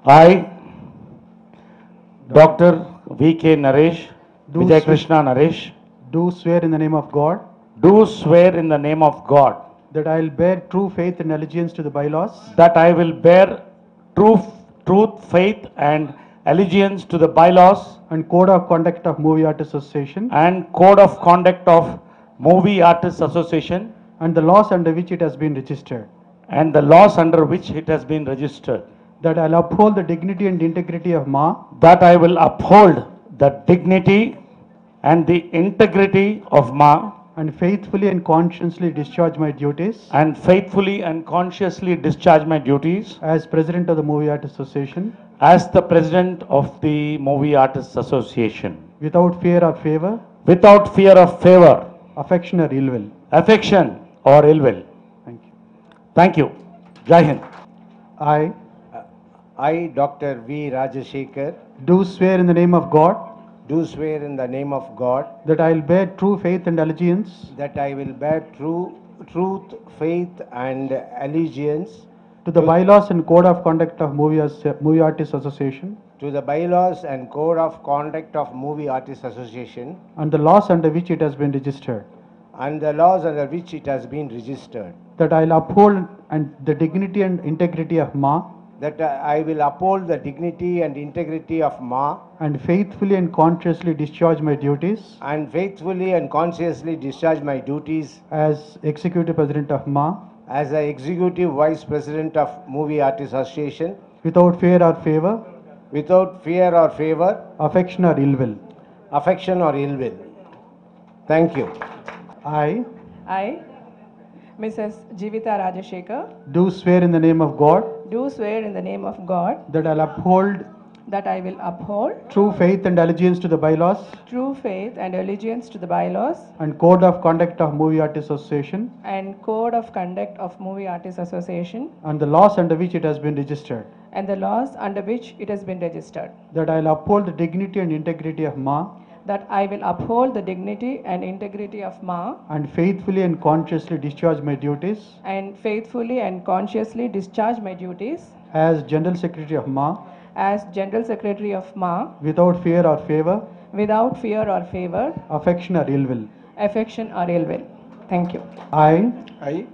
I, Dr. V.K. Naresh, Do Vijay sw- Krishna Naresh, do swear in the name of God do swear in the name of God that I will bear true faith and allegiance to the bylaws that I will bear true truth, faith, and allegiance to the bylaws and code of conduct of Movie Artists Association and code of conduct of Movie Artists Association and the laws under which it has been registered. and the laws under which it has been registered. That I will uphold the dignity and integrity of Ma That I will uphold the dignity and the integrity of Ma and faithfully and conscientiously discharge my duties and faithfully and consciously discharge my duties as President of the Movie Artists Association as the President of the Movie Artists Association without fear or favor, without fear of favor, affection or ill will. affection, or ill will. Thank you. Thank you. Jai Hind. I I, Dr. V. Rajashekar, do swear in the name of God do swear in the name of God that I will bear true faith and allegiance that I will bear true truth, faith, and allegiance to the bylaws and code of conduct of Movie, As- Movie Artists Association to the bylaws and code of conduct of Movie Artists Association and the laws under which it has been registered. and the laws under which it has been registered. That I will uphold and the dignity and integrity of Ma That I will uphold the dignity and integrity of Ma and faithfully and consciously discharge my duties and faithfully and consciously discharge my duties as Executive President of Ma as the Executive Vice President of Movie Artists Association without fear or favor, without fear or favor, affection or ill will. affection, or ill will. Thank you. I I, Mrs. Jivita Rajashekar, do swear in the name of God do swear in the name of God that I will uphold that I will uphold true faith and allegiance to the bylaws true faith and allegiance to the bylaws and code of conduct of Movie Artists Association and code of conduct of Movie Artists Association and the laws under which it has been registered. and the laws under which it has been registered. That I will uphold the dignity and integrity of Ma That I will uphold the dignity and integrity of Ma and faithfully and consciously discharge my duties and faithfully and consciously discharge my duties as General Secretary of Ma as General Secretary of Ma without fear or favor, without fear or favor, affection or ill will. affection or ill will. Thank you. I I,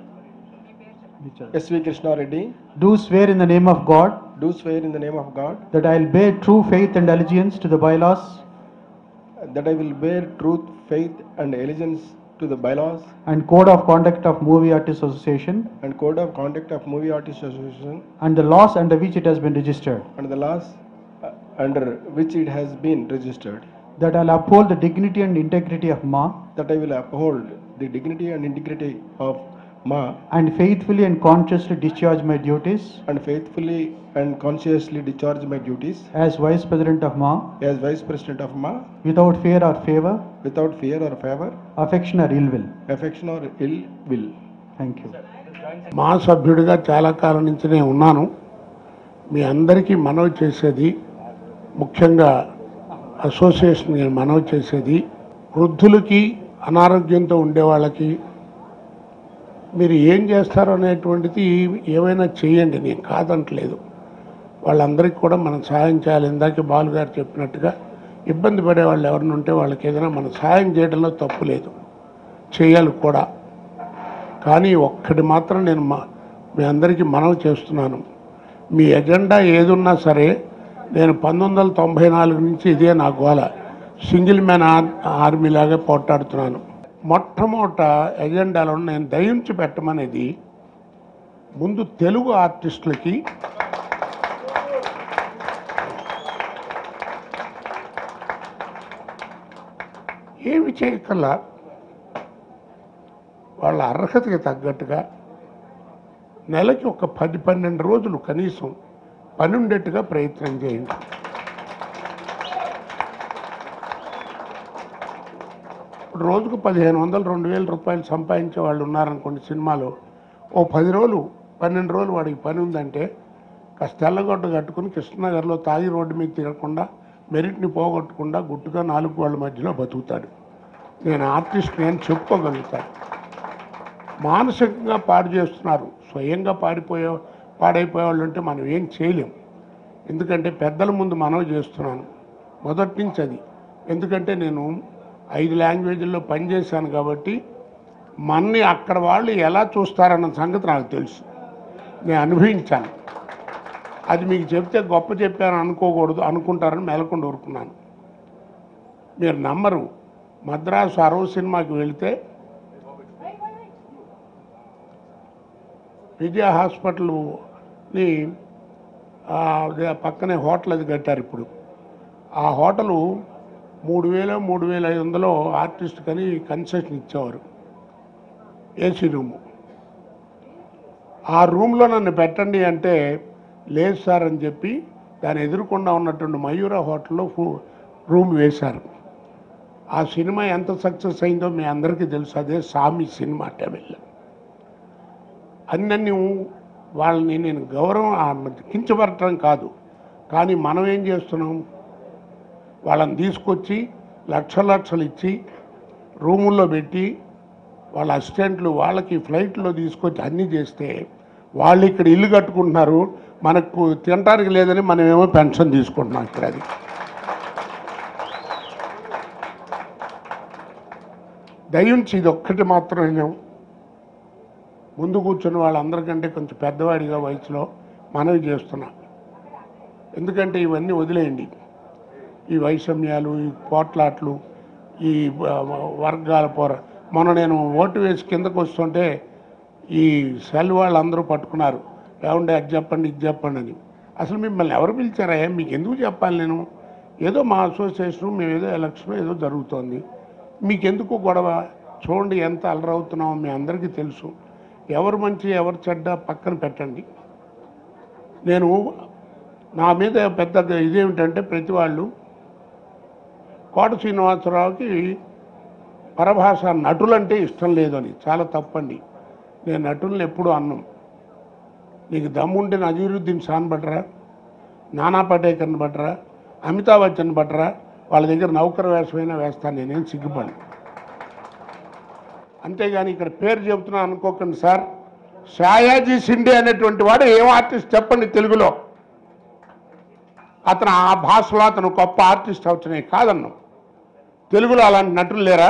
S.V. Krishna Reddy, do swear in the name of God do swear in the name of God that I will bear true faith and allegiance to the bylaws that I will bear truth, faith, and allegiance to the bylaws and code of conduct of Movie Artists Association and code of conduct of Movie Artists Association and the laws under which it has been registered. and the laws uh, under which it has been registered. That I will uphold the dignity and integrity of Ma That I will uphold the dignity and integrity of Ma and faithfully and consciously discharge my duties and faithfully and consciously discharge my duties as Vice President of Ma as Vice President of Ma without fear or favor, without fear or favor, affection or ill will. affection or ill will. Thank you. మా సభ్యుడిగా చాలా కాలం నుంచి నేను ఉన్నాను మీ అందరికీ మనవి చేసేది ముఖ్యంగా అసోసియేషన్ నేను మనవి చేసేది వృద్ధులకి అనారోగ్యంతో ఉండే వాళ్ళకి మీరు ఏం చేస్తారో అనేటువంటిది ఏమైనా చేయండి నేను కాదంటలేదు వాళ్ళందరికీ కూడా మనం సాయం చేయాలి ఇందాక బాలు గారు చెప్పినట్టుగా ఇబ్బంది పడే వాళ్ళు ఎవరిని ఉంటే వాళ్ళకి ఏదైనా మనం సాయం చేయడంలో తప్పు లేదు చేయాలి కూడా కానీ ఒక్కటి మాత్రం నేను మా మీ అందరికీ మనవి చేస్తున్నాను మీ ఎజెండా ఏదున్నా సరే నేను పంతొమ్మిది వందల తొంభై నాలుగు నుంచి ఇదే నా గోల సింగిల్ మ్యాన్ ఆర్మీ లాగా పోట్లాడుతున్నాను మొట్టమొదట ఎజెండాలో నేను దయించి పెట్టమనేది ముందు తెలుగు ఆర్టిస్టులకి ఏమి చేయకల్లా వాళ్ళ అర్హతకి తగ్గట్టుగా నెలకి ఒక పది పన్నెండు రోజులు కనీసం పని ఉండేట్టుగా ప్రయత్నం చేయండి ఇప్పుడు రోజుకు పదిహేను వందలు రెండు వేల రూపాయలు సంపాదించే వాళ్ళు ఉన్నారనుకోండి సినిమాలో ఓ పది రోజులు పన్నెండు రోజులు వాడికి పని ఉందంటే కాస్త తెల్లగొడ్డ కట్టుకుని కృష్ణనగర్లో తాగి రోడ్డు మీద తిరగకుండా మెరిట్ని పోగొట్టకుండా గుట్టుగా నాలుగు వాళ్ళ మధ్యలో బతుకుతాడు నేను ఆర్టిస్ట్ నేను చెప్పుకోగలుగుతాను మానసికంగా పాడు చేస్తున్నారు స్వయంగా పాడిపోయే పాడైపోయే వాళ్ళు ఉంటే మనం ఏం చేయలేం ఎందుకంటే పెద్దల ముందు మనవి చేస్తున్నాను మొదటి నుంచి అది ఎందుకంటే నేను ఐదు లాంగ్వేజ్ల్లో పనిచేశాను కాబట్టి మన్ని అక్కడ వాళ్ళు ఎలా చూస్తారన్న సంగతి నాకు తెలుసు నేను అనుభవించాను అది మీకు చెప్తే గొప్ప చెప్పాను అనుకోకూడదు అనుకుంటారని మెలకుండా ఊరుకున్నాను మీరు నమ్మరు మద్రాసు అరవ సినిమాకి వెళితే విజయ హాస్పిటల్ని ఆ, అదే పక్కనే హోటల్ అది కట్టారు ఇప్పుడు ఆ హోటలు మూడు వేలు మూడు వేల ఐదు వందలు ఆర్టిస్ట్ కని కన్సెషన్ ఇచ్చేవారు ఏసీ రూము ఆ రూమ్లో నన్ను పెట్టండి అంటే లేదు సార్ అని చెప్పి దాని ఎదురుకుండా ఉన్నటువంటి మయూర హోటల్లో ఫు- రూమ్ వేశారు ఆ సినిమా ఎంత సక్సెస్ అయిందో మీ అందరికీ తెలుసు అదే సామి సినిమా టెబిల్ అన్నీ వాళ్ళని నేను గౌరవం ఆ కించపరచడం కాదు కానీ మనం ఏం చేస్తున్నాం వాళ్ళని తీసుకొచ్చి లక్ష లక్షలు ఇచ్చి రూముల్లో పెట్టి వాళ్ళ అసిస్టెంట్లు వాళ్ళకి ఫ్లైట్లో తీసుకొచ్చి అన్నీ చేస్తే వాళ్ళు ఇక్కడ ఇల్లు కట్టుకుంటున్నారు మనకు తినడానికి లేదని మనమేమో పెన్షన్ తీసుకుంటున్నాం ఇక్కడ అది దయించి ఇది ఒక్కటి మాత్రం నేను ముందు కూర్చున్న వాళ్ళందరికంటే కొంచెం పెద్దవాడిగా వయసులో మనవి చేస్తున్నా ఎందుకంటే ఇవన్నీ వదిలేయండి ఈ వైషమ్యాలు ఈ పోట్లాట్లు ఈ ఆ, వర్గాల పోర మొన్న నేను ఓటు వేసి కిందకు వస్తుంటే ఈ సెల్ వాళ్ళందరూ పట్టుకున్నారు ఏమంటే అది చెప్పండి ఇది చెప్పండి అని అసలు మిమ్మల్ని ఎవరు పిలిచారా మీకు ఎందుకు చెప్పాలి నేను ఏదో మా అసోసియేషన్ మేము ఏదో ఎలక్షన్ ఏదో జరుగుతోంది మీకెందుకు గొడవ చూడండి ఎంత అలరవుతున్నామో మీ అందరికీ తెలుసు ఎవరు మంచి ఎవరు చెడ్డ పక్కన పెట్టండి నేను నా మీద పెద్ద ఇదేమిటంటే ప్రతి వాళ్ళు కోట శ్రీనివాసరావుకి పరభాష నటులంటే ఇష్టం లేదని చాలా తప్పండి నేను నటుల్ని ఎప్పుడూ అన్నం నీకు దమ్ముంటే నజీరుద్దీన్ షాన్ బట్రా నానా పటేకర్ని బట్రా అమితాబ్ బచ్చన్ బట్రా వాళ్ళ దగ్గర నౌకర వేషమైనా వేస్తాను నేనేం సిగ్గుపడి అంతేగాని ఇక్కడ పేరు చెబుతున్నా అనుకోకండి సార్ షాయాజీ సిండే అనేటువంటి వాడు ఏం ఆర్టిస్ట్ చెప్పండి తెలుగులో అతను ఆ భాషలో అతను గొప్ప ఆర్టిస్ట్ అవుతున్నాయి కాదన్నాం తెలుగులో అలాంటి నటులు లేరా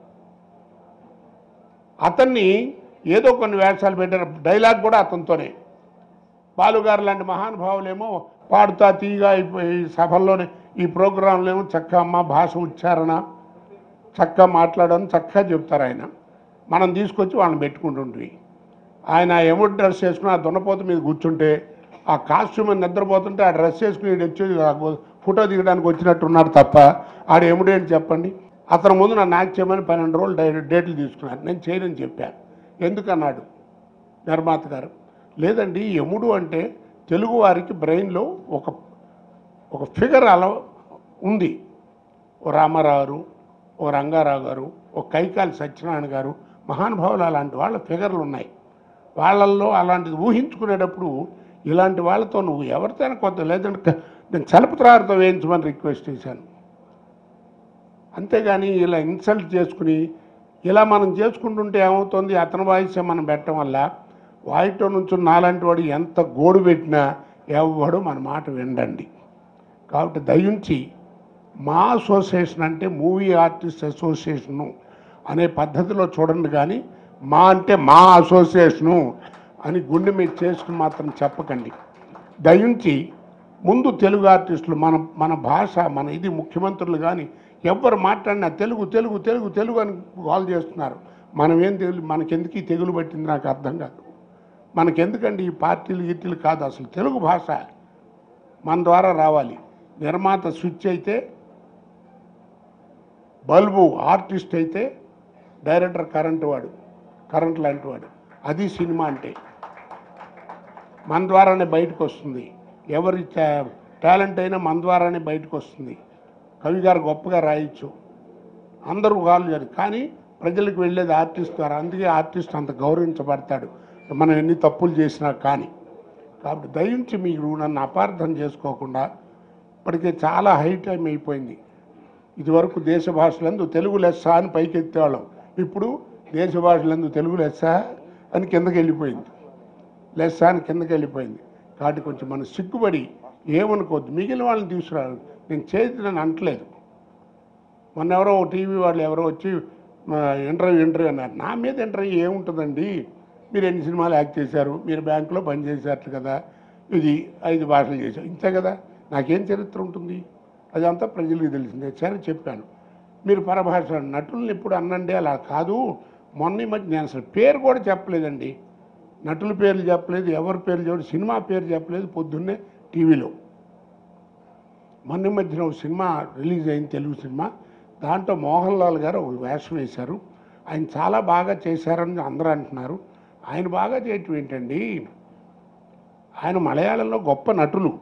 అతన్ని ఏదో కొన్ని వేషాలు పెట్టారు డైలాగ్ కూడా అతనితోనే బాలుగారు లాంటి మహానుభావులేమో పాడుతా తీగా ఈ- ఈ సభల్లోనే ఈ ప్రోగ్రాంలో ఏమో చక్కగా అమ్మ భాష ఉచ్చారణ చక్కగా మాట్లాడని చక్కగా చెప్తారు ఆయన మనం తీసుకొచ్చి వాళ్ళని పెట్టుకుంటుంటే ఆయన ఎముడు డ్రెస్ వేసుకుని ఆ దున్నపోత మీద కూర్చుంటే ఆ కాస్ట్యూమ్ నిద్రపోతుంటే ఆ డ్రెస్ వేసుకుని ఈడు వచ్చి ఆ ఫోటో దిగడానికి వచ్చినట్టున్నారు తప్ప ఆడు ఎముడు ఏంటి చెప్పండి అతని ముందు నన్ను యాక్ట్ చేయమని పన్నెండు రోజులు డై- డేట్లు తీసుకున్నాను నేను చేయనని చెప్పాను ఎందుకన్నాడు నిర్మాత గారు లేదండి యముడు అంటే తెలుగు వారికి బ్రెయిన్లో ఒక ఒక ఫిగర్ అలా ఉంది ఓ రామారావు గారు ఓ రంగారావు గారు ఓ కైకాలి సత్యనారాయణ గారు మహానుభావులు అలాంటి వాళ్ళ ఫిగర్లు ఉన్నాయి వాళ్ళల్లో అలాంటిది ఊహించుకునేటప్పుడు ఇలాంటి వాళ్ళతో నువ్వు ఎవరితోనే కొత్త లేదంటే క- నేను చలపత్రారితో వేయించమని రిక్వెస్ట్ చేశాను అంతేగాని ఇలా ఇన్సల్ట్ చేసుకుని ఇలా మనం చేసుకుంటుంటే ఏమవుతుంది అతని వాయిసే మనం పెట్టడం వల్ల వాయిట్లో నుంచి నాలాంటి వాడు ఎంత గోడు పెట్టినా ఎవడు మన మాట వినండి కాబట్టి దయించి మా అసోసియేషన్ అంటే మూవీ ఆర్టిస్ట్ అసోసియేషను అనే పద్ధతిలో చూడండి కానీ మా అంటే మా అసోసియేషను అని గుండె మీద చేసుకుని మాత్రం చెప్పకండి దయించి ముందు తెలుగు ఆర్టిస్టులు మన మన భాష మన ఇది ముఖ్యమంత్రులు కానీ ఎవ్వరు మాట్లాడినా తెలుగు తెలుగు తెలుగు తెలుగు అని కాల్ చేస్తున్నారు మనం ఏం తెలుగు మనకెందుకు ఈ తెగులు పట్టింది నాకు అర్థం కాదు మనకెందుకండి ఈ పార్టీలు గిట్టీలు కాదు అసలు తెలుగు భాష మన ద్వారా రావాలి నిర్మాత స్విచ్ అయితే బల్బు ఆర్టిస్ట్ అయితే డైరెక్టర్ కరెంట్ వాడు కరెంట్ లాంటి వాడు అది సినిమా అంటే మన ద్వారానే బయటకు వస్తుంది ఎవరి టాలెంట్ అయినా మన ద్వారానే బయటకు వస్తుంది కవి గారు గొప్పగా రాయొచ్చు అందరూ వాళ్ళు గారు కానీ ప్రజలకు వెళ్ళేది ఆర్టిస్ట్ ద్వారా అందుకే ఆర్టిస్ట్ అంత గౌరవించబడతాడు మనం ఎన్ని తప్పులు చేసినా కానీ కాబట్టి దయించి మీరు నన్ను అపార్థం చేసుకోకుండా ఇప్పటికే చాలా హై టైం అయిపోయింది ఇదివరకు దేశ భాషలందు తెలుగు లెస్స అని పైకి ఎత్తేవాళ్ళం ఇప్పుడు దేశ భాషలందు తెలుగు లెస్స అని కిందకి వెళ్ళిపోయింది లెస్స అని కిందకి వెళ్ళిపోయింది కాబట్టి కొంచెం మనం సిగ్గుపడి ఏమనుకోవద్దు మిగిలిన వాళ్ళని తీసుకురాను నేను చేతిని అంటలేదు మొన్న ఎవరో టీవీ వాళ్ళు ఎవరో వచ్చి మా ఇంటర్వ్యూ ఇంటర్వ్యూ అన్నారు నా మీద ఇంటర్వ్యూ ఏముంటుందండి మీరు ఎన్ని సినిమాలు యాక్ట్ చేశారు మీరు బ్యాంకులో పనిచేశారు కదా ఇది ఐదు భాషలు చేశారు ఇంతే కదా నాకేం చరిత్ర ఉంటుంది అదంతా ప్రజలకు తెలిసిందే సరే చెప్పాను మీరు పరభాష నటుల్ని ఎప్పుడు అన్నండి అలా కాదు మొన్న ఈ మధ్య నేను అసలు పేరు కూడా చెప్పలేదండి నటుల పేర్లు చెప్పలేదు ఎవరి పేర్లు చెప్పలేదు సినిమా పేరు చెప్పలేదు పొద్దున్నే టీవీలో మొన్న ఈ మధ్యన ఒక సినిమా రిలీజ్ అయింది తెలుగు సినిమా దాంట్లో మోహన్ లాల్ గారు ఒక వేషం వేశారు ఆయన చాలా బాగా చేశారని అందరూ అంటున్నారు ఆయన బాగా చేయటం ఏంటండి ఆయన మలయాళంలో గొప్ప నటులు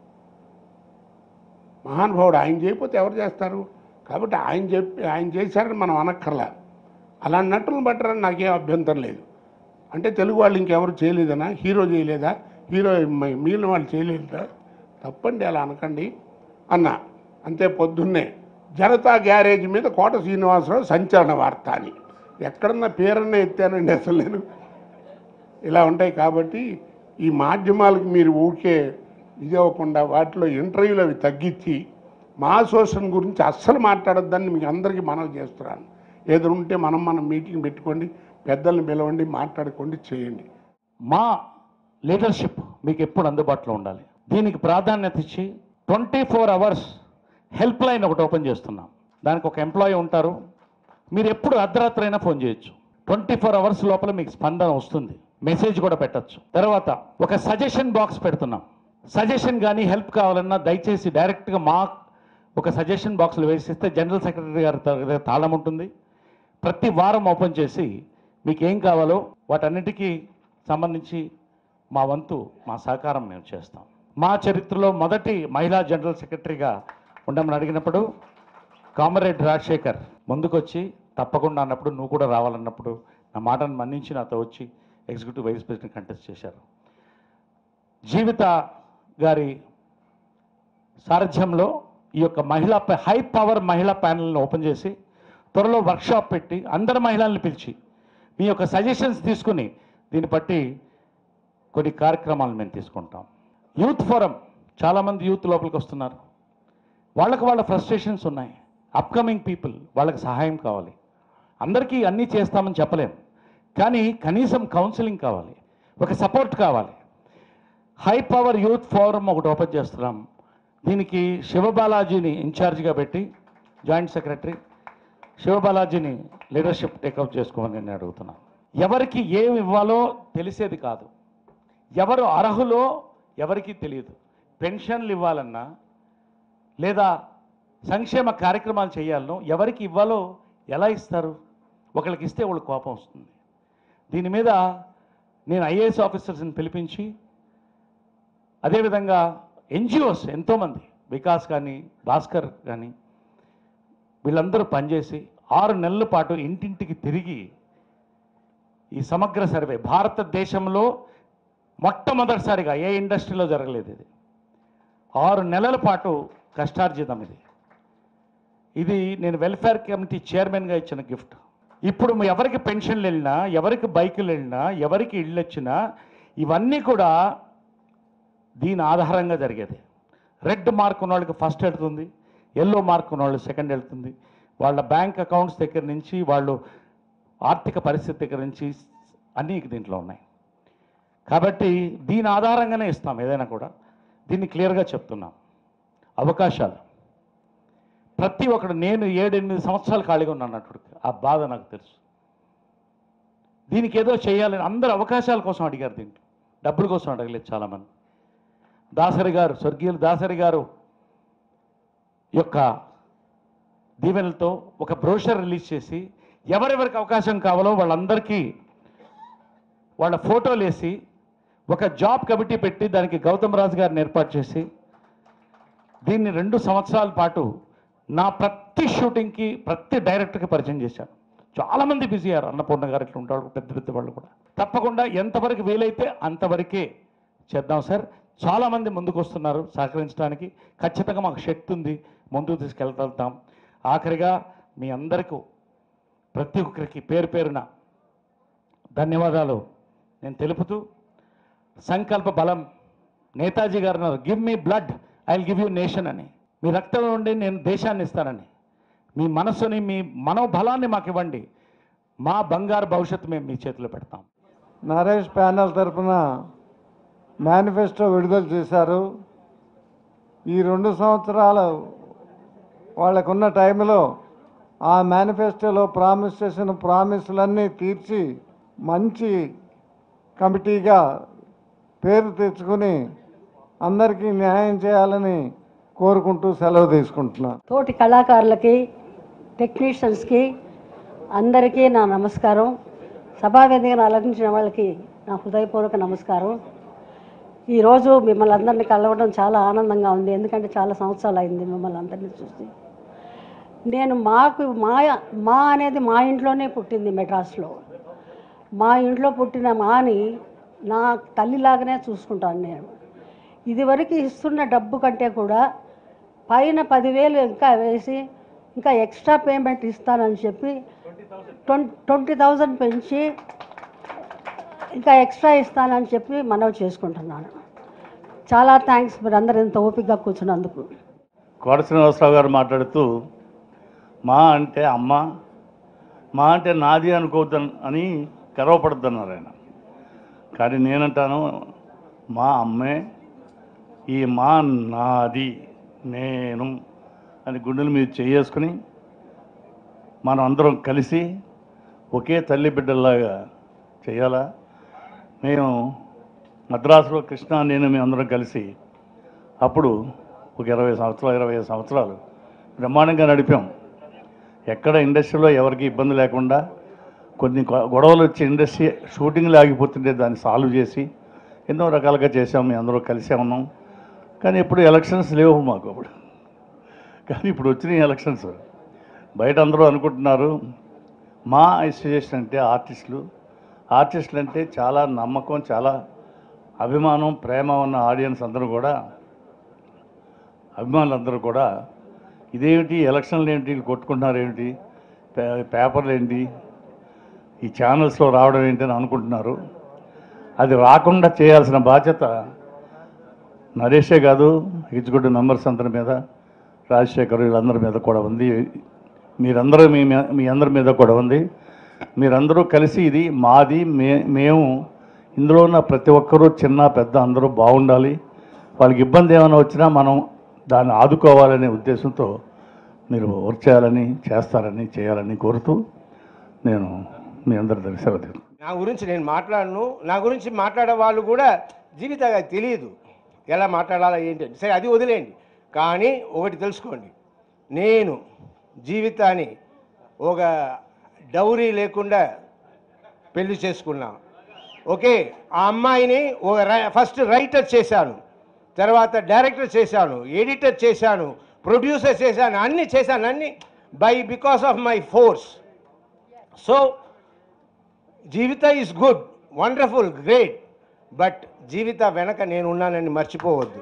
మహానుభావుడు ఆయన చేయకపోతే ఎవరు చేస్తారు కాబట్టి ఆయన చెప్పి ఆయన చేశారని మనం అనక్కర్లా అలాంటి నటులను బట్టరని నాకేం అభ్యంతరం లేదు అంటే తెలుగు వాళ్ళు ఇంకెవరు చేయలేదనా హీరో చేయలేదా హీరో మ- మిగిలిన వాళ్ళు చేయలేదా తప్పండి అలా అనకండి అన్న అంతే పొద్దున్నే జనతా గ్యారేజ్ మీద కోట శ్రీనివాసరావు సంచలన వార్త అని ఎక్కడన్నా పేరన్నా ఎత్తానండి అసలు నేను ఇలా ఉంటాయి కాబట్టి ఈ మాధ్యమాలకు మీరు ఊరికే ఇది అవ్వకుండా వాటిలో ఇంటర్వ్యూలు అవి తగ్గించి మా అసోసియేషన్ గురించి అస్సలు మాట్లాడొద్దని మీకు అందరికీ మనవి చేస్తున్నాను ఏదో ఉంటే మనం మనం మీటింగ్ పెట్టుకోండి పెద్దల్ని పిలవండి మాట్లాడుకోండి చేయండి మా లీడర్షిప్ మీకు ఎప్పుడు అందుబాటులో ఉండాలి దీనికి ప్రాధాన్యత ఇచ్చి twenty four hours help line ఒకటి ఓపెన్ చేస్తున్నాం దానికి ఒక ఎంప్లాయీ ఉంటారు మీరు ఎప్పుడు అర్ధరాత్రి అయినా ఫోన్ చేయొచ్చు ట్వంటీ ఫోర్ అవర్స్ లోపల మీకు స్పందన వస్తుంది మెసేజ్ కూడా పెట్టచ్చు తర్వాత ఒక సజెషన్ బాక్స్ పెడుతున్నాం సజెషన్ కానీ హెల్ప్ కావాలన్నా దయచేసి డైరెక్ట్గా మా ఒక సజెషన్ బాక్స్లో వేసిస్తే జనరల్ సెక్రటరీ గారి దగ్గర తాళం ఉంటుంది ప్రతి వారం ఓపెన్ చేసి మీకు ఏం కావాలో వాటన్నిటికీ సంబంధించి మా వంతు మా సహకారం మేము చేస్తాం మా చరిత్రలో మొదటి మహిళా జనరల్ సెక్రటరీగా ఉండమని అడిగినప్పుడు కామరేడ్ రాజశేఖర్ ముందుకొచ్చి తప్పకుండా అన్నప్పుడు నువ్వు కూడా రావాలన్నప్పుడు నా మాటను మన్నించి నాతో వచ్చి ఎగ్జిక్యూటివ్ వైస్ ప్రెసిడెంట్ కంటెస్ట్ చేశారు జీవిత గారి సారథ్యంలో ఈ యొక్క మహిళా ప- హై పవర్ మహిళా ప్యానల్ని ఓపెన్ చేసి త్వరలో వర్క్షాప్ పెట్టి అందరు మహిళల్ని పిలిచి మీ యొక్క సజెషన్స్ తీసుకుని దీన్ని బట్టి కొన్ని కార్యక్రమాలు మేము తీసుకుంటాం యూత్ ఫోరం చాలామంది యూత్ లోపలికి వస్తున్నారు వాళ్ళకి వాళ్ళ ఫ్రస్ట్రేషన్స్ ఉన్నాయి అప్కమింగ్ పీపుల్ వాళ్ళకి సహాయం కావాలి అందరికీ అన్నీ చేస్తామని చెప్పలేం కానీ కనీసం కౌన్సిలింగ్ కావాలి ఒక సపోర్ట్ కావాలి హై పవర్ యూత్ ఫోరం ఒకటి ఓపెన్ చేస్తున్నాం దీనికి శివబాలాజీని ఇన్ఛార్జిగా పెట్టి జాయింట్ సెక్రటరీ శివబాలాజీని లీడర్షిప్ టేకప్ చేసుకోమని నేను అడుగుతున్నాను ఎవరికి ఏమి ఇవ్వాలో తెలిసేది కాదు ఎవరు అర్హులో ఎవరికీ తెలియదు పెన్షన్లు ఇవ్వాలన్నా లేదా సంక్షేమ కార్యక్రమాలు చేయాలనో ఎవరికి ఇవ్వాలో ఎలా ఇస్తారు ఒకళ్ళకి ఇస్తే వాళ్ళకి కోపం వస్తుంది దీని మీద నేను ఐఏఎస్ ఆఫీసర్స్ని పిలిపించి అదేవిధంగా ఎన్జిఓస్ ఎంతోమంది వికాస్ కానీ భాస్కర్ కానీ వీళ్ళందరూ పనిచేసి ఆరు నెలల పాటు ఇంటింటికి తిరిగి ఈ సమగ్ర సర్వే భారతదేశంలో మొట్టమొదటిసారిగా ఏ ఇండస్ట్రీలో జరగలేదు ఇది ఆరు నెలల పాటు కష్టార్జితం ఇది ఇది నేను వెల్ఫేర్ కమిటీ చైర్మన్గా ఇచ్చిన గిఫ్ట్ ఇప్పుడు ఎవరికి పెన్షన్లు వెళ్ళినా ఎవరికి బైకులు వెళ్ళినా ఎవరికి ఇళ్ళు వచ్చినా ఇవన్నీ కూడా దీని ఆధారంగా జరిగేది రెడ్ మార్క్ ఉన్న వాళ్ళకి ఫస్ట్ వెళ్తుంది ఎల్లో మార్క్ ఉన్న వాళ్ళు సెకండ్ వెళ్తుంది వాళ్ళ బ్యాంక్ అకౌంట్స్ దగ్గర నుంచి వాళ్ళు ఆర్థిక పరిస్థితి దగ్గర నుంచి అన్నీ దీంట్లో ఉన్నాయి కాబట్టి దీని ఆధారంగానే ఇస్తాం ఏదైనా కూడా దీన్ని క్లియర్గా చెప్తున్నాం అవకాశాలు ప్రతి ఒక్కడు నేను ఏడెనిమిది సంవత్సరాలు ఖాళీగా ఉన్నాను అన్నట్టు ఆ బాధ నాకు తెలుసు దీనికి ఏదో చేయాలని అందరు అవకాశాల కోసం అడిగారు దీంట్లో డబ్బుల కోసం అడగలేదు చాలామంది దాసరి గారు స్వర్గీయులు దాసరి గారు యొక్క దీవెనలతో ఒక బ్రోషర్ రిలీజ్ చేసి ఎవరెవరికి అవకాశం కావాలో వాళ్ళందరికీ వాళ్ళ ఫోటోలు వేసి ఒక జాబ్ కమిటీ పెట్టి దానికి గౌతమ్ రాజు గారిని ఏర్పాటు చేసి దీన్ని రెండు సంవత్సరాల పాటు నా ప్రతి షూటింగ్కి ప్రతి డైరెక్టర్కి పరిచయం చేశాను చాలామంది బిజీ అయ్యారు అన్నపూర్ణ గారు ఇట్లా ఉంటారు పెద్ద పెద్ద వాళ్ళు కూడా తప్పకుండా ఎంతవరకు వీలైతే అంతవరకే చేద్దాం సార్ చాలామంది ముందుకు వస్తున్నారు సహకరించడానికి ఖచ్చితంగా మాకు శక్తి ఉంది ముందుకు తీసుకెళ్తాం ఆఖరిగా మీ అందరికీ ప్రతి ఒక్కరికి పేరు పేరున ధన్యవాదాలు నేను తెలుపుతూ సంకల్ప బలం నేతాజీ గారు అన్నారు give me blood I will give you nation అని మీ రక్తం ఉండి నేను దేశాన్ని ఇస్తానని మీ మనస్సుని మీ మనోబలాన్ని మాకు ఇవ్వండి మా బంగారు భవిష్యత్తు మేము మీ చేతిలో పెడతాం నరేష్ ప్యానల్ తరపున మేనిఫెస్టో విడుదల చేశారు ఈ రెండు సంవత్సరాలు వాళ్ళకున్న టైంలో ఆ మేనిఫెస్టోలో ప్రామిస్ చేసిన ప్రామిస్లన్నీ తీర్చి మంచి కమిటీగా పేరు తెచ్చుకుని అందరికీ న్యాయం చేయాలని కోరుకుంటూ సెలవు తీసుకుంటున్నాను తోటి కళాకారులకి టెక్నీషియన్స్కి అందరికీ నా నమస్కారం సభావేదికను అలంకరించిన వాళ్ళకి నా హృదయపూర్వక నమస్కారం ఈరోజు మిమ్మల్ని అందరినీ కలవడం చాలా ఆనందంగా ఉంది ఎందుకంటే చాలా సంవత్సరాలు అయింది మిమ్మల్ని అందరినీ చూసి నేను మాకు మా మా అనేది మా ఇంట్లోనే పుట్టింది మెడ్రాస్లో మా ఇంట్లో పుట్టిన మాని నా తల్లిలాగానే చూసుకుంటాను నేను ఇదివరకు ఇస్తున్న డబ్బు కంటే కూడా పైన పదివేలు ఇంకా వేసి ఇంకా ఎక్స్ట్రా పేమెంట్ ఇస్తానని చెప్పి ట్వంటీ ట్వంటీ థౌజండ్ పెంచి ఇంకా ఎక్స్ట్రా ఇస్తానని చెప్పి మనవి చేసుకుంటున్నాను చాలా థ్యాంక్స్ మీరు అందరూ ఇంత ఓపికగా కూర్చున్నందుకు కోట శ్రీనివాసరావు గారు మాట్లాడుతూ మా అంటే అమ్మ మా అంటే నాది అనుకోవద్దు అని గర్వపడుతున్నారు ఆయన కానీ నేనంటాను మా అమ్మే ఈ మా నాది నేను అని గుండెల మీద చేసుకుని మనం అందరం కలిసి ఒకే తల్లి బిడ్డల్లాగా చేయాలా మేము మద్రాసులో కృష్ణ నేను మేము అందరం కలిసి అప్పుడు ఒక ఇరవై సంవత్సరాలు ఇరవై ఐదు సంవత్సరాలు బ్రహ్మాండంగా నడిపాం ఎక్కడ ఇండస్ట్రీలో ఎవరికి ఇబ్బంది లేకుండా కొన్ని గొ- గొడవలు వచ్చి ఇండస్ట్రీ షూటింగ్లు ఆగిపోతుంటే దాన్ని సాల్వ్ చేసి ఎన్నో రకాలుగా చేసాం మేము అందరూ కలిసే ఉన్నాం కానీ ఇప్పుడు ఎలక్షన్స్ లేవు మాకు అప్పుడు కానీ ఇప్పుడు వచ్చినాయి ఎలక్షన్స్ బయట అందరూ అనుకుంటున్నారు మా అసోసియేషన్ అంటే ఆర్టిస్టులు ఆర్టిస్టులు అంటే చాలా నమ్మకం చాలా అభిమానం ప్రేమ ఉన్న ఆడియన్స్ అందరూ కూడా అభిమానులందరూ కూడా ఇదేమిటి ఎలక్షన్లు ఏంటి వీళ్ళు కొట్టుకుంటున్నారు ఏమిటి పే- పేపర్లు ఏంటి ఈ ఛానల్స్లో రావడం ఏంటి అని అనుకుంటున్నారు అది రాకుండా చేయాల్సిన బాధ్యత నరేషే కాదు ఎగ్జిక్యూటివ్ మెంబర్స్ అందరి మీద రాజశేఖర్ వీళ్ళందరి మీద కూడా ఉంది మీరందరూ మీ మీ అందరి మీద కూడా ఉంది మీరందరూ కలిసి ఇది మాది మే మేము ఇందులో ఉన్న ప్రతి ఒక్కరూ చిన్న పెద్ద అందరూ బాగుండాలి వాళ్ళకి ఇబ్బంది ఏమైనా వచ్చినా మనం దాన్ని ఆదుకోవాలనే ఉద్దేశంతో మీరు వర్క్ చేయాలని చేస్తారని చేయాలని కోరుతూ నేను మీ అందరి దగ్గర సెలవు తీసుకుంటాను. నా గురించి నేను మాట్లాడను నా గురించి మాట్లాడే వాళ్ళు కూడా జీవితంగా తెలియదు ఎలా మాట్లాడాలా ఏంటి అని. సరే అది వదిలేయండి కానీ ఒకటి తెలుసుకోండి నేను జీవితాన్ని ఒక డౌరీ లేకుండా పెళ్లి చేసుకున్నా ఓకే ఆ అమ్మాయిని ఒక రై- ఫస్ట్ రైటర్ చేశాను తర్వాత డైరెక్టర్ చేశాను ఎడిటర్ చేశాను ప్రొడ్యూసర్ చేశాను అన్నీ చేశాను అన్నీ by because of my force so Jeevitha is good wonderful great but Jeevitha వెనక నేను ఉన్నానని మర్చిపోవద్దు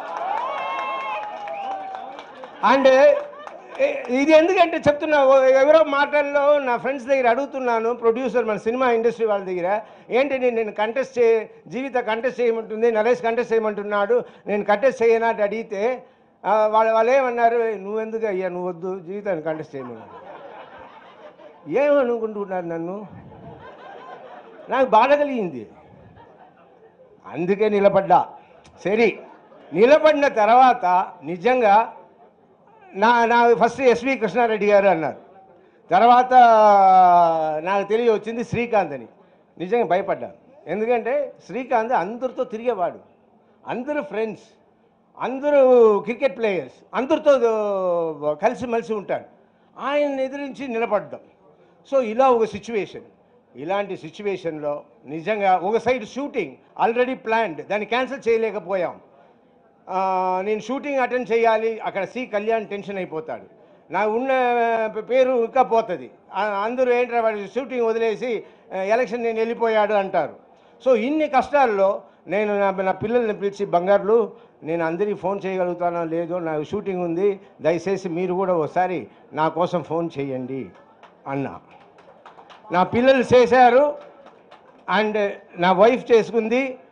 అండ్ ఇది ఎందుకంటే చెప్తున్నా ఓ- ఎవరో మాటల్లో నా ఫ్రెండ్స్ దగ్గర అడుగుతున్నాను ప్రొడ్యూసర్ మన సినిమా ఇండస్ట్రీ వాళ్ళ దగ్గర ఏంటి నేను నేను కంటెస్ట్ చే జీవిత కంటెస్ట్ చేయమంటుంది నరేష్ కంటెస్ట్ చేయమంటున్నాడు నేను కంటెస్ట్ చేయనా అని అడిగితే ఆ, వాళ్ళు వాళ్ళు ఏమన్నారు నువ్వెందుకు అయ్యా నువ్వు వద్దు జీవితాన్ని కంటెస్ట్ చేయమన్నారు ఏమనుకుంటున్నారు నన్ను నాకు బాధ కలిగింది అందుకే నిలబడ్డా సరే నిలబడిన తర్వాత నిజంగా నా నా ఫస్ట్ ఎస్వి కృష్ణారెడ్డి గారు అన్నారు తర్వాత నాకు తెలియ వచ్చింది శ్రీకాంత్ అని నిజంగా భయపడ్డాను ఎందుకంటే శ్రీకాంత్ అందరితో తిరిగేవాడు అందరూ ఫ్రెండ్స్ అందరూ క్రికెట్ ప్లేయర్స్ అందరితో కలిసిమెలిసి ఉంటాడు ఆయన ఎదిరించి నిలబడ్డాం సో ఇలా ఒక సిచ్యువేషన్ ఇలాంటి సిచ్యువేషన్లో నిజంగా ఒక సైడ్ షూటింగ్ ఆల్రెడీ ప్లాన్డ్ దాన్ని క్యాన్సిల్ చేయలేకపోయాం ఆ, నేను షూటింగ్ అటెండ్ చేయాలి అక్కడ సి కళ్యాణ్ టెన్షన్ అయిపోతాడు నా ఉన్న పేరు ఇంకా పోతుంది ఆ- అందరూ ఏంటంటే వాడు షూటింగ్ వదిలేసి ఆ, ఎలక్షన్ నేను వెళ్ళిపోయాడు అంటారు సో ఇన్ని కష్టాల్లో నేను నా నా పిల్లల్ని పిలిచి బంగారులు నేను అందరికీ ఫోన్ చేయగలుగుతానో లేదో నాకు షూటింగ్ ఉంది దయచేసి మీరు కూడా ఒకసారి నా కోసం ఫోన్ చేయండి అన్నా నా పిల్లలు చేశారు అండ్ నా వైఫ్ చేసుకుంది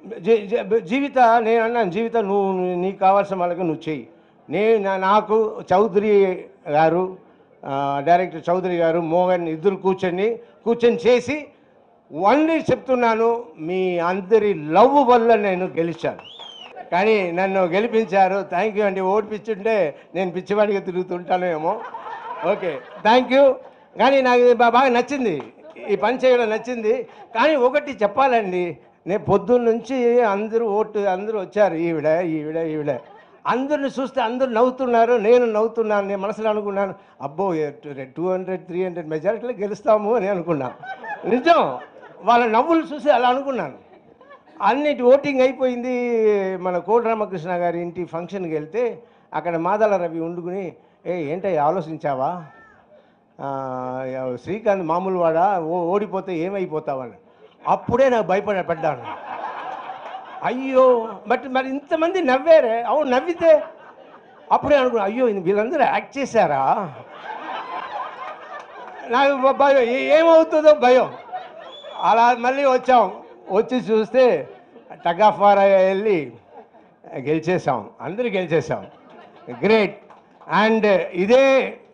జీ- జీ- జీవిత నేను అన్నాను జీవిత నువ్వు నీ- నీకు కావాల్సిన వాళ్ళకి నువ్వు చెయ్యి నేను నా- నాకు చౌదరి గారు ఆ, డైరెక్టర్ చౌదరి గారు మోహన్ ఇద్దరు కూర్చొని కూర్చొని చేసి ఓన్లీ చెప్తున్నాను మీ అందరి లవ్ వల్ల నేను గెలిచాను కానీ నన్ను గెలిపించారు థ్యాంక్ యూ అండి ఓడిపించుంటే నేను పిచ్చివాడిగా తిరుగుతుంటానేమో ఓకే థ్యాంక్ యూ కానీ నాకు ఇది బా- బాగా నచ్చింది ఈ పని చేయడం నచ్చింది కానీ ఒకటి చెప్పాలండి నేను పొద్దున్న నుంచి అందరూ ఓటు అందరూ వచ్చారు ఈవిడ ఈవిడ ఈవిడ అందరిని చూస్తే అందరూ నవ్వుతున్నారు నేను నవ్వుతున్నాను నేను మనసులో అనుకున్నాను అబ్బో టూ హండ్రెడ్ త్రీ హండ్రెడ్ మెజారిటీలో గెలుస్తాము అని అనుకున్నాను నిజం వాళ్ళ నవ్వులు చూసి అలా అనుకున్నాను అన్నిటి ఓటింగ్ అయిపోయింది మన కోటి రామకృష్ణ గారి ఇంటి ఫంక్షన్కి వెళ్తే అక్కడ మాదాల రవి ఉండుకుని ఏ ఏంటయ్య ఆలోచించావా ఆ, శ్రీకాంత్ మామూలు వాడా ఓ ఓడిపోతే ఏమైపోతావని అప్పుడే నాకు భయపడ పడ్డాను అయ్యో బట్ మరి ఇంతమంది నవ్వారే అవును నవ్వితే అప్పుడే అనుకున్నా అయ్యో ఇది వీళ్ళందరూ యాక్ట్ చేశారా నాకు భ- భయం ఏ- ఏమవుతుందో భయం అలా మళ్ళీ వచ్చాం వచ్చి చూస్తే టగాఫారా వెళ్ళి గెలిచేసాం అందరూ గెలిచేసాం గ్రేట్ అండ్ ఇదే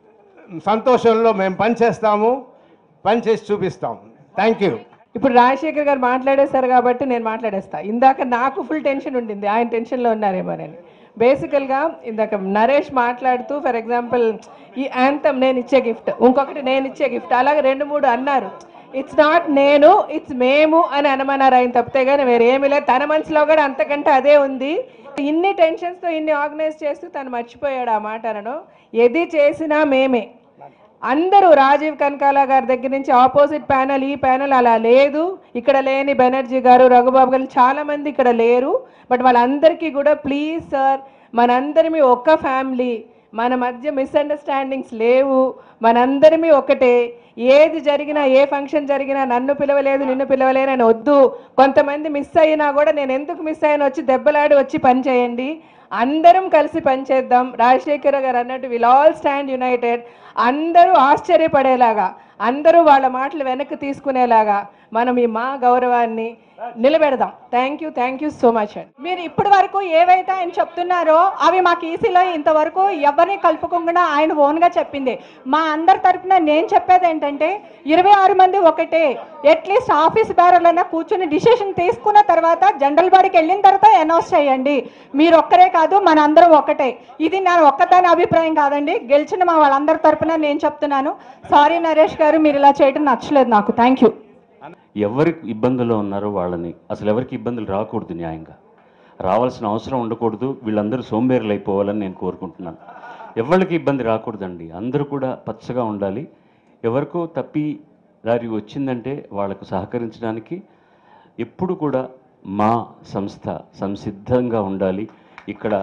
సంతోషంలో మేము పని చేస్తాము పని చేసి చూపిస్తాం థ్యాంక్ యూ ఇప్పుడు రాజశేఖర్ గారు మాట్లాడేశారు కాబట్టి నేను మాట్లాడేస్తా ఇందాక నాకు ఫుల్ టెన్షన్ ఉండింది ఆయన టెన్షన్లో ఉన్నారేమోనని బేసికల్గా ఇందాక నరేష్ మాట్లాడుతూ ఫర్ ఎగ్జాంపుల్ ఈ యాంతం నేను ఇచ్చే గిఫ్ట్ ఇంకొకటి నేను ఇచ్చే గిఫ్ట్ అలాగే రెండు మూడు అన్నారు ఇట్స్ నాట్ నేను ఇట్స్ మేము అని అనమన్నారు ఆయన తప్పితే కానీ వేరేమీ లేదు తన మనసులో కూడా అంతకంటే అదే ఉంది ఇన్ని టెన్షన్స్తో ఇన్ని ఆర్గనైజ్ చేస్తూ తను మర్చిపోయాడు ఆ మాట అనను ఏది చేసినా మేమే అందరూ రాజీవ్ కనకాల గారి దగ్గర నుంచి ఆపోజిట్ ప్యానల్ ఈ ప్యానల్ అలా లేదు ఇక్కడ లేని బెనర్జీ గారు రఘుబాబు గారు చాలా మంది ఇక్కడ లేరు బట్ వాళ్ళందరికీ కూడా ప్లీజ్ సార్ మనందరిమీ ఒక్క ఫ్యామిలీ మన మధ్య మిస్అండర్స్టాండింగ్స్ లేవు మనందరిమీ ఒకటే ఏది జరిగినా ఏ ఫంక్షన్ జరిగినా నన్ను పిలవలేదు నిన్ను పిలవలేనని వద్దు కొంతమంది మిస్ అయినా కూడా నేను ఎందుకు మిస్ అయినా వచ్చి దెబ్బలాడి వచ్చి పని చేయండి అందరం కలిసి పనిచేద్దాం రాజశేఖర గారు అన్నట్టు విల్ ఆల్ స్టాండ్ యునైటెడ్ అందరూ ఆశ్చర్యపడేలాగా అందరూ వాళ్ళ మాటలు వెనక్కి తీసుకునేలాగా మనం ఈ మా గౌరవాన్ని నిలబెడదాం thank you thank you so much అండి మీరు ఇప్పటి వరకు ఏవైతే ఆయన చెప్తున్నారో అవి మాకు ఈసీలో ఇంతవరకు ఎవరిని కలుపుకోకుండా ఆయన ఓన్గా చెప్పింది మా అందరి తరపున నేను చెప్పేది ఏంటంటే ఇరవై ఆరు మంది ఒకటే అట్లీస్ట్ ఆఫీస్ బేరర్లైనా కూర్చుని డిసిషన్ తీసుకున్న తర్వాత జనరల్ బాడీకి వెళ్ళిన తర్వాత అనౌన్స్ చేయండి మీరు ఒక్కరే కాదు మన అందరం ఒకటే ఇది నా ఒక్కదాని అభిప్రాయం కాదండి గెలిచిన మా వాళ్ళందరి తరపున నేను చెప్తున్నాను సారీ నరేష్ గారు మీరు ఇలా చేయడం నచ్చలేదు నాకు థ్యాంక్ యూ ఎవరికి ఇబ్బందుల్లో ఉన్నారో వాళ్ళని అసలు ఎవరికి ఇబ్బందులు రాకూడదు న్యాయంగా రావాల్సిన అవసరం ఉండకూడదు వీళ్ళందరూ సోంబేరులు అయిపోవాలని నేను కోరుకుంటున్నాను ఎవరికి ఇబ్బంది రాకూడదండి అందరూ కూడా పచ్చగా ఉండాలి ఎవరికో తప్పి దారి వచ్చిందంటే వాళ్ళకు సహకరించడానికి ఎప్పుడు కూడా మా సంస్థ సంసిద్ధంగా ఉండాలి ఇక్కడ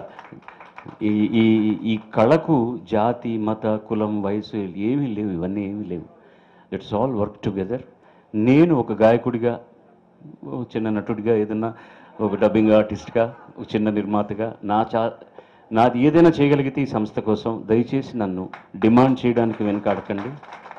ఈ ఈ ఈ కళకు జాతి మత కులం వయసు ఏమీ లేవు ఇవన్నీ ఏమీ లేవు ఇట్స్ ఆల్ వర్క్ టుగెదర్ నేను ఒక గాయకుడిగా ఓ చిన్న నటుడిగా ఏదన్నా ఒక డబ్బింగ్ ఆర్టిస్ట్గా ఒక చిన్న నిర్మాతగా నా చా నాది ఏదైనా చేయగలిగితే ఈ సంస్థ కోసం దయచేసి నన్ను డిమాండ్ చేయడానికి వెనకాడకండి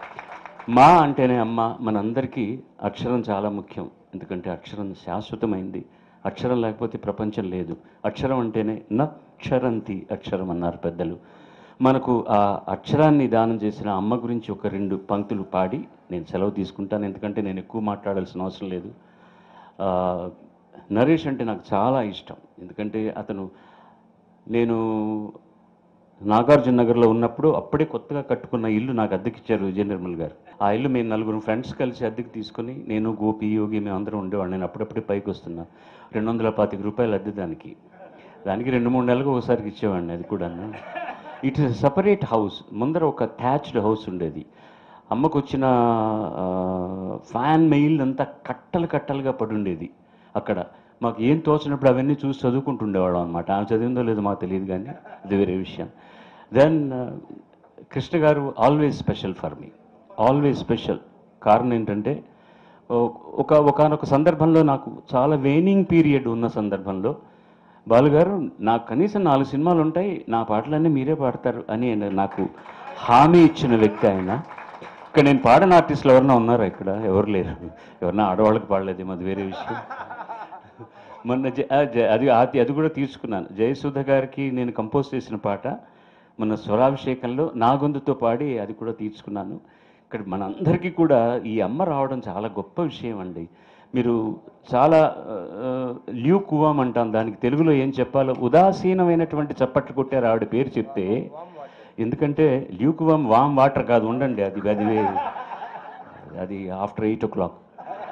మా అంటేనే అమ్మ మనందరికీ అక్షరం చాలా ముఖ్యం ఎందుకంటే అక్షరం శాశ్వతమైంది అక్షరం లేకపోతే ప్రపంచం లేదు అక్షరం అంటేనే నక్షరంతి అక్షరం అన్నారు పెద్దలు మనకు ఆ అక్షరాన్ని దానం చేసిన అమ్మ గురించి ఒక రెండు పంక్తులు పాడి నేను సెలవు తీసుకుంటాను ఎందుకంటే నేను ఎక్కువ మాట్లాడాల్సిన అవసరం లేదు ఆ, నరేష్ అంటే నాకు చాలా ఇష్టం ఎందుకంటే అతను నేను నాగార్జున నగర్లో ఉన్నప్పుడు అప్పుడే కొత్తగా కట్టుకున్న ఇల్లు నాకు అద్దెకిచ్చారు విజయ నిర్మల్ గారు ఆ ఇల్లు మేము నలుగురు ఫ్రెండ్స్ కలిసి అద్దెకి తీసుకొని నేను గోపి యోగి మేము అందరం ఉండేవాడు నేను అప్పుడప్పుడే పైకి వస్తున్నా రెండు వందల పాతిక రూపాయలు అద్దె దానికి దానికి రెండు మూడు నెలలకు ఒకసారికి ఇచ్చేవాడిని అది కూడా ఇట్ ఇస్ సపరేట్ హౌస్ ముందర ఒక థ్యాచ్డ్ హౌస్ ఉండేది అమ్మకు వచ్చిన ఆ, ఫ్యాన్ మెయిల్ అంతా కట్టలు కట్టలుగా పడి ఉండేది అక్కడ మాకు ఏం తోచినప్పుడు అవన్నీ చూసి చదువుకుంటుండేవాళ్ళం అనమాట ఆమె చదివిందో లేదో మాకు తెలియదు కానీ అది వేరే విషయం దెన్ కృష్ణ గారు always special for me always special కారణం ఏంటంటే ఓ- ఒక ఒకనొక సందర్భంలో నాకు చాలా వేనింగ్ పీరియడ్ ఉన్న సందర్భంలో బాలుగారు నాకు కనీసం నాలుగు సినిమాలు ఉంటాయి నా పాటలన్నీ మీరే పాడతారు అని ఆయన నాకు హామీ ఇచ్చిన వ్యక్తి ఆయన ఇక్కడ నేను పాడిన ఆర్టిస్టులు ఎవరన్నా ఉన్నారా ఇక్కడ ఎవరు లేరు ఎవరన్నా ఆడవాళ్ళకి పాడలేదు అది వేరే విషయం మొన్న జ- ఆ, జ- అది అది అది కూడా తీసుకున్నాను జయసుధ గారికి నేను కంపోజ్ చేసిన పాట మొన్న స్వరాభిషేకంలో నా గొంతుతో పాడి అది కూడా తీసుకున్నాను ఇక్కడ మనందరికీ కూడా ఈ అమ్మ రావడం చాలా గొప్ప విషయం అండి మీరు చాలా ల్యూ కువాం అంటాం దానికి తెలుగులో ఏం చెప్పాలో ఉదాసీనమైనటువంటి చప్పట్లు కొట్టారు ఆవిడ పేరు చెప్తే ఎందుకంటే ల్యూకువామ్ వామ్ వాటర్ కాదు ఉండండి అది అది వే- అది ఆఫ్టర్ ఎయిట్ ఓ క్లాక్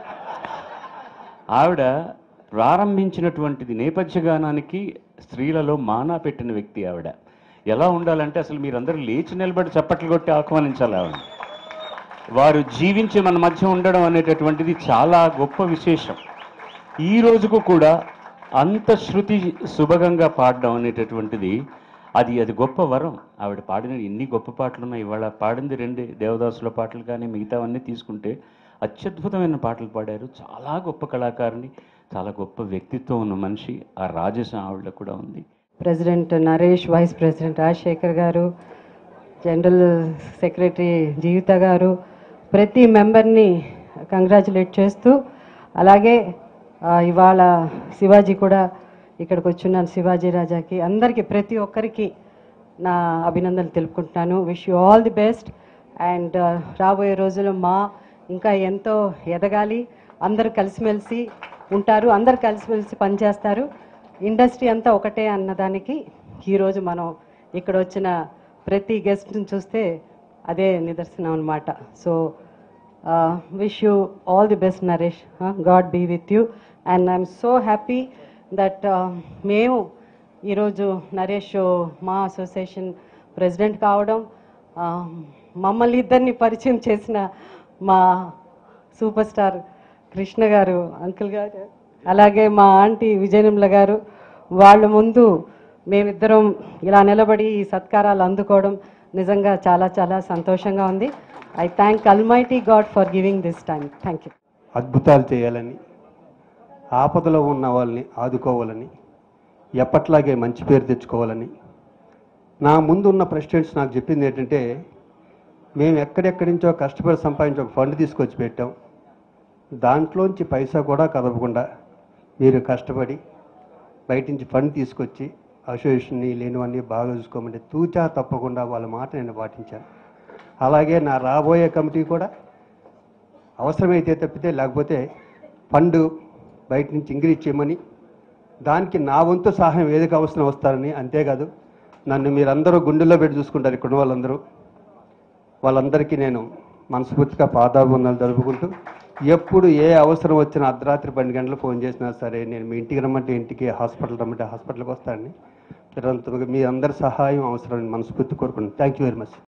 ఆవిడ ప్రారంభించినటువంటిది నేపథ్య గానానికి స్త్రీలలో మానా పెట్టిన వ్యక్తి ఆవిడ ఎలా ఉండాలంటే అసలు మీరందరూ లేచి నిలబడి చప్పట్లు కొట్టి ఆహ్వానించాలి ఆవిడ వారు జీవించి మన మధ్య ఉండడం అనేటటువంటిది చాలా గొప్ప విశేషం ఈ రోజుకు కూడా అంత శృతి సుభగంగా పాడడం అనేటటువంటిది అది అది గొప్ప వరం ఆవిడ పాడిన ఎన్ని గొప్ప పాటలు ఉన్నాయి ఇవాళ పాడింది రెండే దేవదాసుల పాటలు కానీ మిగతావన్నీ తీసుకుంటే అత్యద్భుతమైన పాటలు పాడారు చాలా గొప్ప కళాకారిణి చాలా గొప్ప వ్యక్తిత్వం ఉన్న మనిషి ఆ రాజసం ఆవిడ కూడా ఉంది president Naresh vice president Rajasekhar గారు జనరల్ సెక్రటరీ జీవిత గారు ప్రతి మెంబర్ని కంగ్రాచులేట్ చేస్తూ అలాగే ఆ, ఇవాళ శివాజీ కూడా ఇక్కడికి వచ్చున్నాను శివాజీ రాజాకి అందరికీ ప్రతి ఒక్కరికి నా అభినందనలు తెలుపుకుంటున్నాను wish you all the best and రాబోయే రోజుల్లో మా ఇంకా ఎంతో ఎదగాలి అందరూ కలిసిమెలిసి ఉంటారు అందరు కలిసిమెలిసి పనిచేస్తారు ఇండస్ట్రీ అంతా ఒకటే అన్నదానికి ఈరోజు మనం ఇక్కడ వచ్చిన ప్రతి గెస్ట్ని చూస్తే అదే నిదర్శనం అనమాట so wish you all the best Naresh God be with you and I'm so happy that మేము ఈరోజు నరేష్ మా అసోసియేషన్ ప్రెసిడెంట్ కావడం uh, మమ్మల్ని ఇద్దరిని పరిచయం చేసిన మా సూపర్ స్టార్ కృష్ణ గారు అంకుల్ గారు అలాగే మా ఆంటీ విజయనిమ్ల గారు వాళ్ళ ముందు మేమిద్దరం ఇలా నిలబడి ఈ సత్కారాలు అందుకోవడం నిజంగా చాలా చాలా సంతోషంగా ఉంది I thank almighty God for giving this time thank you అద్భుతాలు చేయాలని ఆపదలో ఉన్న వాళ్ళని ఆదుకోవాలని ఎప్పట్లాగే మంచి పేరు తెచ్చుకోవాలని నా ముందు ఉన్న ప్రెసిడెంట్స్ నాకు చెప్పింది ఏంటంటే మేము ఎక్కడెక్కడి నుంచో కష్టపడి సంపాదించి ఒక ఫండ్ తీసుకొచ్చి పెట్టాం దాంట్లోంచి పైసా కూడా కదపకుండా మీరు కష్టపడి బయట నుంచి ఫండ్ తీసుకొచ్చి అసోసియేషన్ని లేనివన్నీ బాగా చూసుకోమంటే తూచా తప్పకుండా వాళ్ళ మాట నేను పాటించాను అలాగే నా రాబోయే కమిటీ కూడా అవసరమైతే తప్పితే లేకపోతే ఫండ్ బయట నుంచి ఇంక్రీజ్ చేయమని దానికి నా వంతు సహాయం ఏదికి అవసరం వస్తారని అంతేకాదు నన్ను మీరందరూ గుండెల్లో పెట్టి చూసుకుంటారు ఇక్కడ ఉన్న వాళ్ళందరూ వాళ్ళందరికీ నేను మనస్ఫూర్తిగా పాదాభివందనాలు జరుపుకుంటూ ఎప్పుడు ఏ అవసరం వచ్చినా అర్ధరాత్రి పన్నెండు గంటలు ఫోన్ చేసినా సరే నేను మీ ఇంటికి రమ్మంటే ఇంటికి హాస్పిటల్ రమ్మంటే హాస్పిటల్కి వస్తానని మీరందరూ మీ అందరి సహాయం అవసరం మనస్ఫూర్తి కోరుకుంటున్నాను థ్యాంక్ యూ వెరీ మచ్